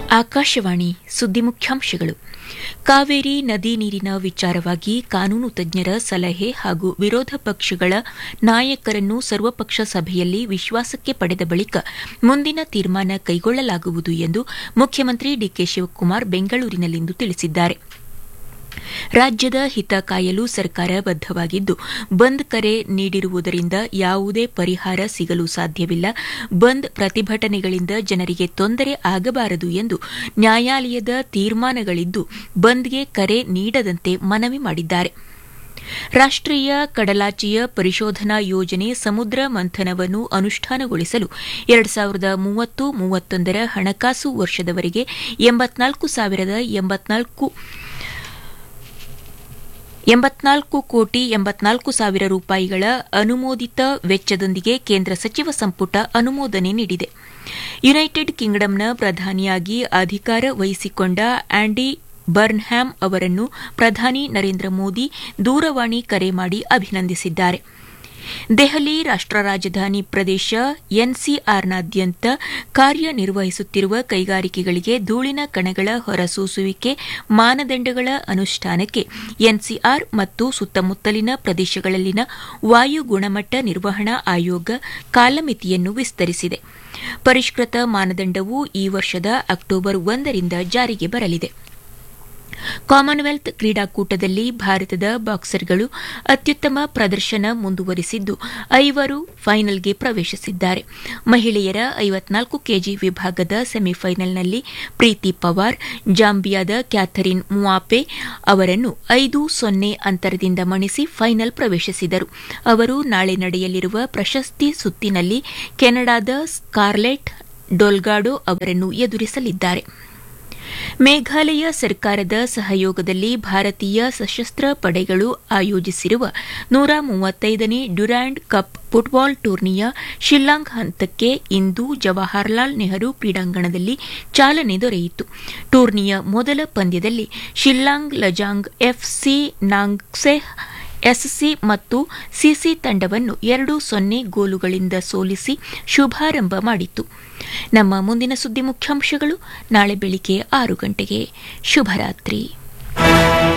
ಆಕಾಶವಾಣಿ ಸುದ್ದಿ ಮುಖ್ಯಾಂಶಗಳು ಕಾವೇರಿ ನದಿ ನೀರಿನ ವಿಚಾರವಾಗಿ ಕಾನೂನು ತಜ್ಞರ ಸಲಹೆ ಹಾಗೂ ವಿರೋಧ ಪಕ್ಷಗಳ ನಾಯಕರನ್ನು ಸರ್ವಪಕ್ಷ ಸಭೆಯಲ್ಲಿ ವಿಶ್ವಾಸಕ್ಕೆ ಪಡೆದ ಬಳಿಕ ಮುಂದಿನ ತೀರ್ಮಾನ ಕೈಗೊಳ್ಳಲಾಗುವುದು ಎಂದು ಮುಖ್ಯಮಂತ್ರಿ ಡಿಕೆ ಶಿವಕುಮಾರ್ ಬೆಂಗಳೂರಿನಲ್ಲಿಂದು ತಿಳಿಸಿದ್ದಾರೆ ರಾಜ್ಯದ ಹಿತ ಕಾಯಲು ಸರ್ಕಾರ ಬದ್ದವಾಗಿದ್ದು ಬಂದ್ ಕರೆ ನೀಡಿರುವುದರಿಂದ ಯಾವುದೇ ಪರಿಹಾರ ಸಿಗಲು ಸಾಧ್ಯವಿಲ್ಲ ಬಂದ್ ಪ್ರತಿಭಟನೆಗಳಿಂದ ಜನರಿಗೆ ತೊಂದರೆ ಆಗಬಾರದು ಎಂದು ನ್ಯಾಯಾಲಯದ ತೀರ್ಮಾನಗಳಿದ್ದು ಬಂದ್ಗೆ ಕರೆ ನೀಡದಂತೆ ಮನವಿ ಮಾಡಿದ್ದಾರೆ ರಾಷ್ಟೀಯ ಕಡಲಾಚೆಯ ಪರಿಶೋಧನಾ ಯೋಜನೆ ಸಮುದ್ರ ಮಂಥನವನ್ನು ಅನುಷ್ಠಾನಗೊಳಿಸಲು ಎರಡು ಸಾವಿರದ ಮೂವತ್ತು ಮೂವತ್ತೊಂದರ ಹಣಕಾಸು ವರ್ಷದವರೆಗೆ ಎಂಬತ್ನಾಲ್ಕು ಸಾವಿರದ ಎಂಬತ್ನಾಲ್ಕು ಎಂಬತ್ನಾಲ್ಕು ಕೋಟಿ ಎಂಬತ್ನಾಲ್ಕು ಸಾವಿರ ರೂಪಾಯಿಗಳ ಅನುಮೋದಿತ ವೆಚ್ಚದೊಂದಿಗೆ ಕೇಂದ್ರ ಸಚಿವ ಸಂಪುಟ ಅನುಮೋದನೆ ನೀಡಿದೆ ಯುನೈಟೆಡ್ ಕಿಂಗ್ಡಮ್ನ ಪ್ರಧಾನಿಯಾಗಿ ಅಧಿಕಾರ ವಹಿಸಿಕೊಂಡ ಆಂಡಿ ಬರ್ನ್ಹ್ಯಾಮ್ ಅವರನ್ನು ಪ್ರಧಾನಿ ನರೇಂದ್ರ ಮೋದಿ ದೂರವಾಣಿ ಕರೆ ಮಾಡಿ ಅಭಿನಂದಿಸಿದ್ದಾರೆ ದೆಹಲಿ ರಾಷ್ಟ ರಾಜಧಾನಿ ಪ್ರದೇಶ ಎನ್ಸಿಆರ್ನಾದ್ಯಂತ ಕಾರ್ಯನಿರ್ವಹಿಸುತ್ತಿರುವ ಕೈಗಾರಿಕೆಗಳಿಗೆ ಧೂಳಿನ ಕಣಗಳ ಹೊರಸೂಸುವಿಕೆ ಮಾನದಂಡಗಳ ಅನುಷ್ಠಾನಕ್ಕೆ ಎನ್ಸಿಆರ್ ಮತ್ತು ಸುತ್ತಮುತ್ತಲಿನ ಪ್ರದೇಶಗಳಲ್ಲಿನ ವಾಯು ಗುಣಮಟ್ಟ ನಿರ್ವಹಣಾ ಆಯೋಗ ಕಾಲಮಿತಿಯನ್ನು ವಿಸ್ತರಿಸಿದೆ ಪರಿಷ್ಕೃತ ಮಾನದಂಡವು ಈ ವರ್ಷದ ಅಕ್ಟೋಬರ್ ಒಂದರಿಂದ ಜಾರಿಗೆ ಬರಲಿದೆ ಕಾಮನ್ವೆಲ್ತ್ ಕ್ರೀಡಾಕೂಟದಲ್ಲಿ ಭಾರತದ ಬಾಕ್ಸರ್ಗಳು ಅತ್ಯುತ್ತಮ ಪ್ರದರ್ಶನ ಮುಂದುವರಿಸಿದ್ದು ಐವರು ಫೈನಲ್ಗೆ ಪ್ರವೇಶಿಸಿದ್ದಾರೆ ಮಹಿಳೆಯರ ಐವತ್ನಾಲ್ಕು ಕೆಜಿ ವಿಭಾಗದ ಸೆಮಿಫೈನಲ್ನಲ್ಲಿ ಪ್ರೀತಿ ಪವಾರ್ ಜಾಂಬಿಯಾದ ಕ್ಯಾಥರಿನ್ ಮುವಾಪೆ ಅವರನ್ನು ಐದು ಸೊನ್ನೆ ಅಂತರದಿಂದ ಮಣಿಸಿ ಫೈನಲ್ ಪ್ರವೇಶಿಸಿದರು ಅವರು ನಾಳೆ ನಡೆಯಲಿರುವ ಪ್ರಶಸ್ತಿ ಸುತ್ತಿನಲ್ಲಿ ಕೆನಡಾದ ಸ್ಕಾರ್ಲೆಟ್ ಡೊಲ್ಗಾಡೋ ಅವರನ್ನು ಎದುರಿಸಲಿದ್ದಾರೆ ಮೇಘಾಲಯ ಸರ್ಕಾರದ ಸಹಯೋಗದಲ್ಲಿ ಭಾರತೀಯ ಸಶಸ್ತ್ರ ಪಡೆಗಳು ಆಯೋಜಿಸಿರುವ ನೂರ ಮೂವತ್ತೈದನೇ ಡ್ಯುರಾಂಡ್ ಕಪ್ ಫುಟ್ಬಾಲ್ ಟೂರ್ನಿಯ ಶಿಲ್ಲಾಂಗ್ ಹಂತಕ್ಕೆ ಇಂದು ಜವಾಹರ್ಲಾಲ್ ನೆಹರು ಕ್ರೀಡಾಂಗಣದಲ್ಲಿ ಚಾಲನೆ ದೊರೆಯಿತು ಟೂರ್ನಿಯ ಮೊದಲ ಪಂದ್ಯದಲ್ಲಿ ಶಿಲ್ಲಾಂಗ್ ಲಜಾಂಗ್ ಎಫ್ಸಿ ನಾಂಗ್ಸೆಹ್ ಎಸ್ಸಿ ಮತ್ತು ಸಿಸಿ ತಂಡವನ್ನು ಎರಡು ಸೊನ್ನೆ ಗೋಲುಗಳಿಂದ ಸೋಲಿಸಿ ಶುಭಾರಂಭ ಮಾಡಿತು ನಮ್ಮ ಮುಂದಿನ ಸುದ್ದಿ ಮುಖ್ಯಾಂಶಗಳು ನಾಳೆ ಬೆಳಿಗ್ಗೆ ಆರು ಗಂಟೆಗೆ ಶುಭರಾತ್ರಿ